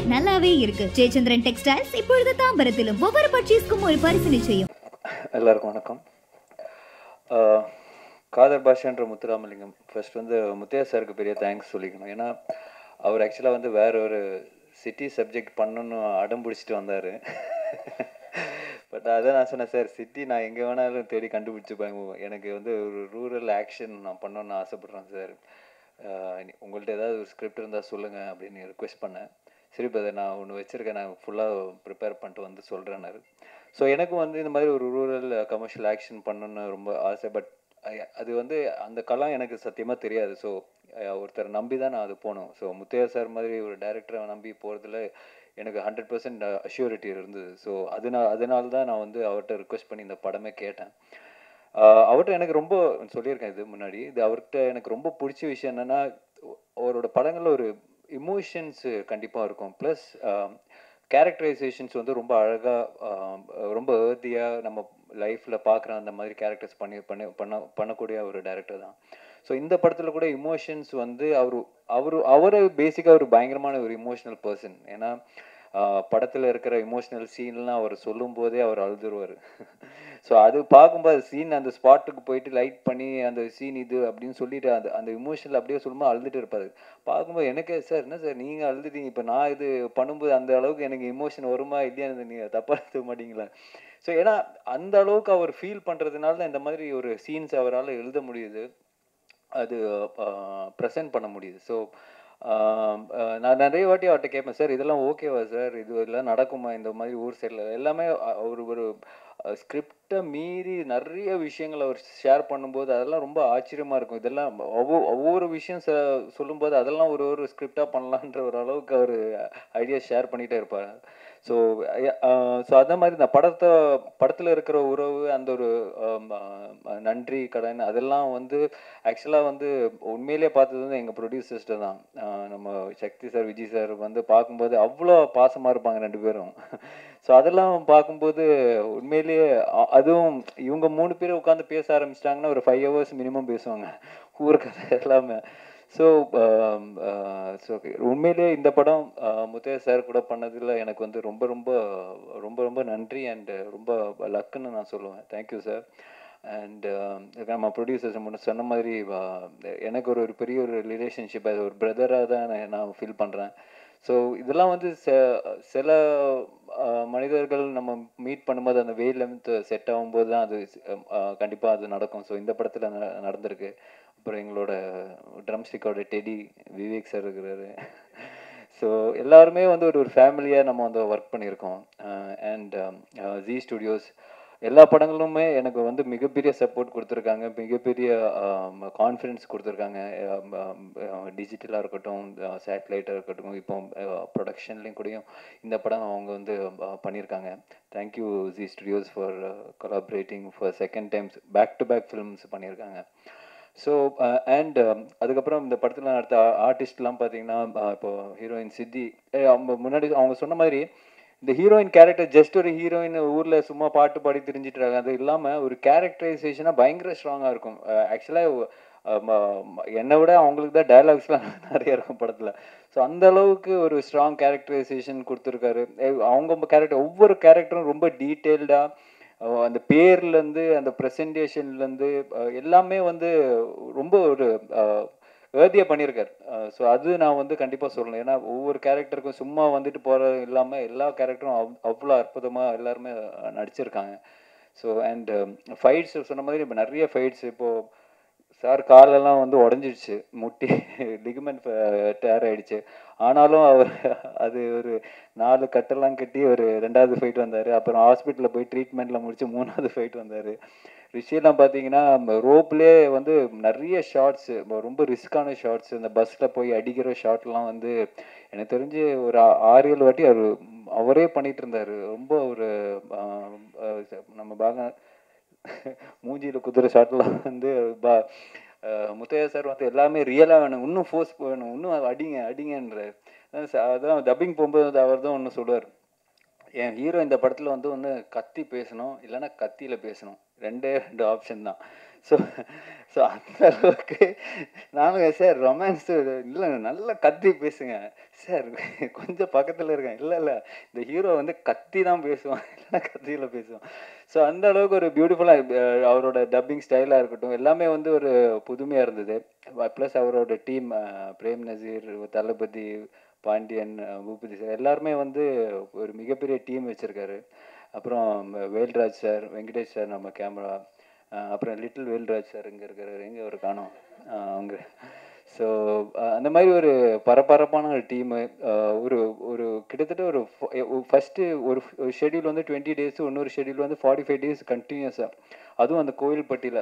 rate நல்லாவே இருக்கு Jayachandran textiles இப்பொழுது தாம்பரத்திலும் ஒவ்வொரு பர்ச்சேஸ்க்கும் ஒரு பரிசு நிச்சயம் எல்லாருக்கும் வணக்கம் ஆஹ் காதர் பாஷான்ற முத்துராமலிங்கம் ஃபர்ஸ்ட் வந்து முத்தையா சாருக்கு பெரிய தேங்க்ஸ் சொல்லிக்கணும் ஏன்னா அவர் ஆக்சுவலாக வந்து வேற ஒரு சிட்டி சப்ஜெக்ட் பண்ணணும்னு அடம் பிடிச்சிட்டு வந்தார் பட் அதான் நான் சொன்னேன் சார் சிட்டி நான் எங்கே வேணாலும் தேடி கண்டுபிடிச்சிப்பேன் எனக்கு வந்து ஒரு ரூரல் ஆக்ஷன் நான் பண்ணணும்னு ஆசைப்பட்றேன் சார் உங்கள்ட்ட ஏதாவது ஒரு ஸ்கிரிப்ட் இருந்தால் சொல்லுங்கள் அப்படின்னு ரிக்வெஸ்ட் பண்ணேன் சரி பிரதர் நான் ஒன்று வச்சுருக்கேன் நான் ஃபுல்லாக ப்ரிப்பேர் பண்ணிட்டு வந்து சொல்கிறேன்னாரு ஸோ எனக்கும் வந்து இந்த மாதிரி ஒரு ரூரல் கமர்ஷியல் ஆக்ஷன் பண்ணணும்னு ரொம்ப ஆசை பட் அது வந்து அந்த களம் எனக்கு சத்தியமாக தெரியாது ஸோ ஒருத்தர் நம்பி தான் நான் அது போனோம் ஸோ முத்தையா சார் மாதிரி ஒரு டைரக்டரை நம்பி போகிறதுல எனக்கு ஹண்ட்ரட் பர்சன்ட் அஷ்யூரிட்டி இருந்தது ஸோ அதனால் அதனால தான் நான் வந்து அவர்கிட்ட ரிக்வெஸ்ட் பண்ணி இந்த படமே கேட்டேன் ஆஹ் அவர்கிட்ட எனக்கு ரொம்ப சொல்லியிருக்கேன் இது முன்னாடி இது அவர்கிட்ட எனக்கு ரொம்ப பிடிச்ச விஷயம் என்னென்னா அவரோட படங்களில் ஒரு இமோஷன்ஸ் கண்டிப்பாக இருக்கும் ப்ளஸ் கேரக்டரைசேஷன்ஸ் வந்து ரொம்ப அழகாக ரொம்ப ஏர்த்தியாக நம்ம லைஃப்பில் பார்க்குற அந்த மாதிரி கேரக்டர்ஸ் பண்ணி பண்ணி பண்ண பண்ணக்கூடிய ஒரு டேரக்டர் தான் ஸோ இந்த படத்தில் கூட இமோஷன்ஸ் வந்து அவர் அவர் அவரை பேசிக்காக ஒரு பயங்கரமான ஒரு இமோஷனல் பர்சன் ஏன்னா படத்தில் இருக்கிற இமோஷனல் சீன்லாம் அவர் சொல்லும் போதே அவர் அழுதுருவார் ஸோ அது பார்க்கும்போது சீன் அந்த ஸ்பாட்டுக்கு போயிட்டு லைட் பண்ணி அந்த சீன் இது அப்படின்னு சொல்லிட்டு அந்த அந்த இமோஷனல் அப்படியே சொல்லும்போது அழுதுட்டு இருப்பாரு பார்க்கும்போது எனக்கு சார் என்ன சார் நீங்கள் அழுதுட்டீங்க இப்போ நான் இது பண்ணும்போது அந்த அளவுக்கு எனக்கு இமோஷன் வருமா இல்லையான்னு நீங்கள் தப்பாக எடுத்துக்க மாட்டீங்களா ஸோ ஏன்னா அந்த அளவுக்கு அவர் ஃபீல் பண்ணுறதுனால தான் இந்த மாதிரி ஒரு சீன்ஸ் அவரால் எழுத முடியுது அது ப்ரெசென்ட் பண்ண முடியுது ஸோ நான் நிறைய வாட்டி அவர்கிட்ட கேட்பேன் சார் இதெல்லாம் ஓகேவா சார் இது எல்லாம் நடக்குமா இந்த மாதிரி ஊர் சைடில் எல்லாமே ஒரு ஒரு ஸ்கிரிப்டை மீறி நிறைய விஷயங்கள் அவர் ஷேர் பண்ணும்போது அதெல்லாம் ரொம்ப ஆச்சரியமாக இருக்கும் இதெல்லாம் ஒவ்வொரு ஒவ்வொரு விஷயம் சொல்லும்போது அதெல்லாம் ஒரு ஒரு ஸ்கிரிப்டாக பண்ணலான்ற ஒரு அளவுக்கு அவர் ஐடியா ஷேர் பண்ணிகிட்டே இருப்பார் ஸோ ஸோ அதே மாதிரி இந்த படத்தை படத்தில் இருக்கிற உறவு அந்த ஒரு நன்றி கடன் அதெல்லாம் வந்து ஆக்சுவலாக வந்து உண்மையிலே பார்த்தது வந்து எங்கள் ப்ரொடியூசர்ஸ்ட்டு தான் நம்ம சக்தி சார் விஜய் சார் வந்து பார்க்கும்போது அவ்வளோ பாசமாக இருப்பாங்க ரெண்டு பேரும் ஸோ அதெல்லாம் பார்க்கும்போது உண்மையிலேயே அதுவும் இவங்க மூணு பேர் உட்காந்து பேச ஆரம்பிச்சிட்டாங்கன்னா ஒரு ஃபைவ் ஹவர்ஸ் மினிமம் பேசுவாங்க ஊருக்கதை எல்லாமே ஸோ ஸோ உண்மையிலேயே இந்த படம் முத்தையா சார் கூட பண்ணதில் எனக்கு வந்து ரொம்ப ரொம்ப ரொம்ப ரொம்ப நன்றி அண்ட் ரொம்ப லக்குன்னு நான் சொல்லுவேன் தேங்க்யூ சார் அண்ட் நம்ம ப்ரொடியூசர்ஸ் முன்ன சொன்ன மாதிரி எனக்கு ஒரு ஒரு பெரிய ஒரு ரிலேஷன்ஷிப் அது ஒரு பிரதராக தான் நான் ஃபீல் பண்ணுறேன் ஸோ இதெல்லாம் வந்து சில மனிதர்கள் நம்ம மீட் பண்ணும்போது அந்த வெயில் லென்த் செட் ஆகும்போது தான் அது கண்டிப்பாக அது நடக்கும் ஸோ இந்த படத்தில் நடந்திருக்கு அப்புறம் எங்களோட ட்ரம் ஸ்டிக்கோட டெடி விவேக் சார் இருக்கிறாரு ஸோ எல்லாருமே வந்து ஒரு ஒரு ஃபேமிலியாக நம்ம வந்து ஒர்க் பண்ணியிருக்கோம் அண்ட் ஜி ஸ்டுடியோஸ் எல்லா படங்களுமே எனக்கு வந்து மிகப்பெரிய சப்போர்ட் கொடுத்துருக்காங்க மிகப்பெரிய கான்ஃபிடென்ஸ் கொடுத்துருக்காங்க டிஜிட்டலாக இருக்கட்டும் சேட்டலைட்டாக இருக்கட்டும் இப்போ ப்ரொடக்ஷன்லேயும் கூடயும் இந்த படம் அவங்க வந்து பண்ணியிருக்காங்க thank you Zee studios for collaborating for second times back to back films பண்ணியிருக்காங்க ஸோ அண்ட் அதுக்கப்புறம் இந்த படத்தில் நடத்த ஆர்டிஸ்ட்லாம் பார்த்தீங்கன்னா இப்போ ஹீரோயின் சித்தி அவங்க முன்னாடி அவங்க சொன்ன மாதிரி இந்த ஹீரோயின் கேரக்டர் ஜஸ்ட் ஒரு ஹீரோயின் ஊரில் சும்மா பாட்டு பாடி தெரிஞ்சிட்டு அது இல்லாமல் ஒரு கேரக்டரைசேஷனாக பயங்கர ஸ்ட்ராங்காக இருக்கும் ஆக்சுவலாக என்னை விட அவங்களுக்கு தான் டைலாக்ஸ்லாம் நிறைய இருக்கும் படத்தில் ஸோ அந்த அளவுக்கு ஒரு ஸ்ட்ராங் கேரக்டரைசேஷன் கொடுத்துருக்காரு அவங்க கேரக்டர் ஒவ்வொரு கேரக்டரும் ரொம்ப டீட்டெயில்டாக அந்த பேர்லேருந்து அந்த ப்ரெசன்டேஷன்லேருந்து எல்லாமே வந்து ரொம்ப ஒரு ஏர்தியாக பண்ணியிருக்கார் ஸோ அது நான் வந்து கண்டிப்பாக சொல்லணும் ஏன்னா ஒவ்வொரு கேரக்டருக்கும் சும்மா வந்துட்டு போகிற இல்லாமல் எல்லா கேரக்டரும் அவ் அவ்வளோ அற்புதமாக எல்லாருமே நடிச்சிருக்காங்க ஸோ அண்ட் ஃபைட்ஸ் சொன்ன மாதிரி இப்போ நிறைய ஃபைட்ஸ் இப்போது சார் காலெல்லாம் வந்து உடஞ்சிடுச்சு முட்டி லிகமெண்ட் டேர் ஆயிடுச்சு ஆனாலும் அவர் அது ஒரு நாலு கட்டெல்லாம் கட்டி ஒரு ரெண்டாவது ஃபைட் வந்தார் அப்புறம் ஹாஸ்பிட்டலில் போய் ட்ரீட்மெண்ட்டில் முடிச்சு மூணாவது ஃபைட் வந்தார் ரிஷியெல்லாம் பார்த்தீங்கன்னா ரோப்லேயே வந்து நிறைய ஷார்ட்ஸ் ரொம்ப ரிஸ்க்கான ஷார்ட்ஸ் இந்த பஸ்ஸில் போய் அடிக்கிற ஷார்ட்லாம் வந்து எனக்கு தெரிஞ்சு ஒரு ஆறு ஏழு வாட்டி அவர் அவரே பண்ணிட்டு இருந்தார் ரொம்ப ஒரு நம்ம பாக மூஞ்சியில் குதிரை ஷாட்லாம் வந்து பா முத்தையா சார் வந்து எல்லாமே ரியலாக வேணும் இன்னும் ஃபோர்ஸ் வேணும் இன்னும் அடிங்க அடிங்கன்ற அதான் டப்பிங் போகும்போது அவர் தான் ஒன்று சொல்லுவார் என் ஹீரோ இந்த படத்தில் வந்து ஒன்று கத்தி பேசணும் இல்லைன்னா கத்தியில் பேசணும் ரெண்டே ரெண்டு ஆப்ஷன் தான் ஸோ ஸோ அந்த அளவுக்கு நானும் சார் ரொமான்ஸ் இல்லை நல்லா கத்தி பேசுங்க சார் கொஞ்சம் பக்கத்தில் இருக்கேன் இல்லை இல்லை இந்த ஹீரோ வந்து கத்தி தான் பேசுவான் இல்லைன்னா கத்தியில் பேசுவான் ஸோ அந்த அளவுக்கு ஒரு பியூட்டிஃபுல்லாக அவரோட டப்பிங் ஸ்டைலாக இருக்கட்டும் எல்லாமே வந்து ஒரு புதுமையாக இருந்தது ப்ளஸ் அவரோட டீம் பிரேம் நசீர் தளபதி பாண்டியன் பூபதி சார் எல்லாருமே வந்து ஒரு மிகப்பெரிய டீம் வச்சுருக்காரு அப்புறம் வேல்ராஜ் சார் வெங்கடேஷ் சார் நம்ம கேமரா அப்புறம் லிட்டில் வேல்ராஜ் சார் இங்கே இருக்காரு எங்கே ஒரு காணோம் அஹ் அவங்க ஸோ அந்த மாதிரி ஒரு பரபரப்பான ஒரு டீமு ஒரு ஒரு கிட்டத்தட்ட ஒரு ஃபஸ்ட்டு ஒரு ஷெடியூல் வந்து டுவெண்ட்டி டேஸ் இன்னொரு ஷெடியூல் வந்து ஃபார்ட்டி ஃபைவ் டேஸ் கண்டினியூஸாக அதுவும் அந்த கோவில்பட்டியில்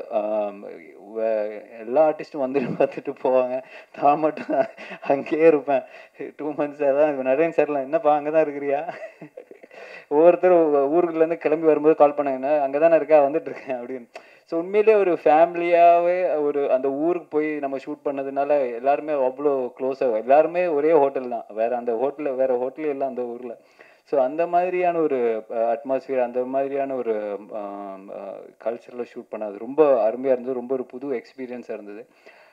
எல்லா ஆர்டிஸ்ட்டும் வந்துட்டு பார்த்துட்டு போவாங்க நான் மட்டும் அங்கேயே இருப்பேன் டூ மந்த்ஸ் அதான் நரேன் சார்லாம் என்னப்பா அங்கே தான் இருக்கிறியா ஒவ்வொருத்தரும் ஊருக்குலேருந்து கிளம்பி வரும்போது கால் பண்ணாங்கன்னா அங்கே தானே இருக்கா வந்துட்டு இருக்கேன் அப்படின்னு ஸோ உண்மையிலே ஒரு ஃபேமிலியாகவே ஒரு அந்த ஊருக்கு போய் நம்ம ஷூட் பண்ணதுனால எல்லாருமே அவ்வளோ க்ளோஸாக எல்லாருமே ஒரே ஹோட்டல் தான் வேறு அந்த ஹோட்டலில் வேறு ஹோட்டலே இல்லை அந்த ஊரில் ஸோ அந்த மாதிரியான ஒரு அட்மாஸ்பியர் அந்த மாதிரியான ஒரு கல்ச்சரில் ஷூட் பண்ணது ரொம்ப அருமையாக இருந்தது ரொம்ப ஒரு புது எக்ஸ்பீரியன்ஸாக இருந்தது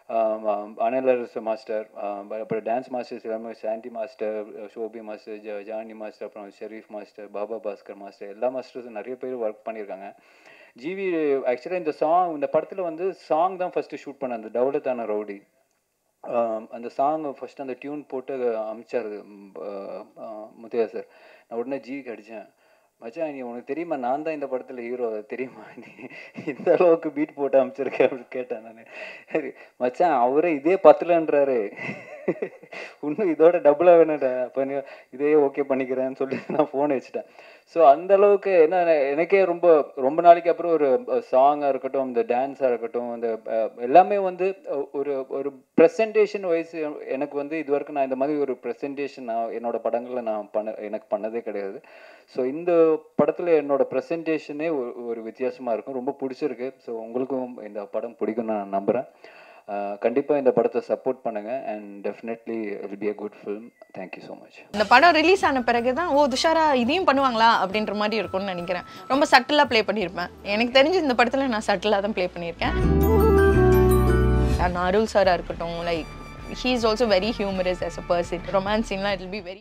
அனலரஸ் மாஸ்டர் அப்புறம் டான்ஸ் மாஸ்டர்ஸ் எல்லாமே சாண்டி மாஸ்டர் ஷோபி மாஸ்டர் ஜ ஜானி மாஸ்டர் அப்புறம் ஷெரீஃப் மாஸ்டர் பாபா பாஸ்கர் மாஸ்டர் எல்லா மாஸ்டர்ஸும் நிறைய பேர் ஒர்க் பண்ணியிருக்காங்க ஜிவி ஆக்சுவலாக இந்த சாங் இந்த படத்தில் வந்து சாங் தான் ஃபஸ்ட்டு ஷூட் பண்ண அந்த டவுலத்தான ரவுடி அந்த சாங் ஃபஸ்ட்டு அந்த டியூன் போட்டு அமிச்சார் முத்தையா சார் நான் உடனே ஜிவிக்கு அடித்தேன் மச்சான் நீ உனக்கு தெரியுமா நான் தான் இந்த படத்தில் ஹீரோ தெரியுமா நீ இந்த அளவுக்கு பீட் போட்டு அமைச்சிருக்கேன் அப்படின்னு கேட்டேன் நான் சரி மச்சான் அவரே இதே பத்தலன்றாரு இன்னும் இதோட டபுளாக வேணும்டா அப்போ நீ இதே ஓகே பண்ணிக்கிறேன்னு சொல்லி நான் ஃபோன் வச்சுட்டேன் ஸோ அந்த அளவுக்கு என்ன எனக்கே ரொம்ப ரொம்ப நாளைக்கு அப்புறம் ஒரு சாங்காக இருக்கட்டும் இந்த டான்ஸாக இருக்கட்டும் இந்த எல்லாமே வந்து ஒரு ஒரு ப்ரெசன்டேஷன் வைஸ் எனக்கு வந்து இது வரைக்கும் நான் இந்த மாதிரி ஒரு ப்ரெசன்டேஷன் நான் என்னோட படங்களில் நான் பண்ண எனக்கு பண்ணதே கிடையாது ஸோ இந்த படத்தில் என்னோட ப்ரெசன்டேஷனே ஒரு வித்தியாசமாக இருக்கும் ரொம்ப பிடிச்சிருக்கு ஸோ உங்களுக்கும் இந்த படம் பிடிக்கும் நான் நம்புகிறேன் கண்டிப்பாக இந்த படத்தை சப்போர்ட் பண்ணுங்க and definitely will be a good film thank you so much இந்த படம் ரிலீஸ் ஆன பிறகு தான் ஓ துஷாரா இதையும் பண்ணுவாங்களா அப்படின்ற மாதிரி இருக்கும்னு நினைக்கிறேன் ரொம்ப சட்டிலாக ப்ளே பண்ணியிருப்பேன் எனக்கு தெரிஞ்சு இந்த படத்தில் நான் சட்டிலாக தான் ப்ளே பண்ணியிருக்கேன் அருள் சாராக இருக்கட்டும் like he is also very humorous as a person romance சீன்லாம் இட் will be வெரி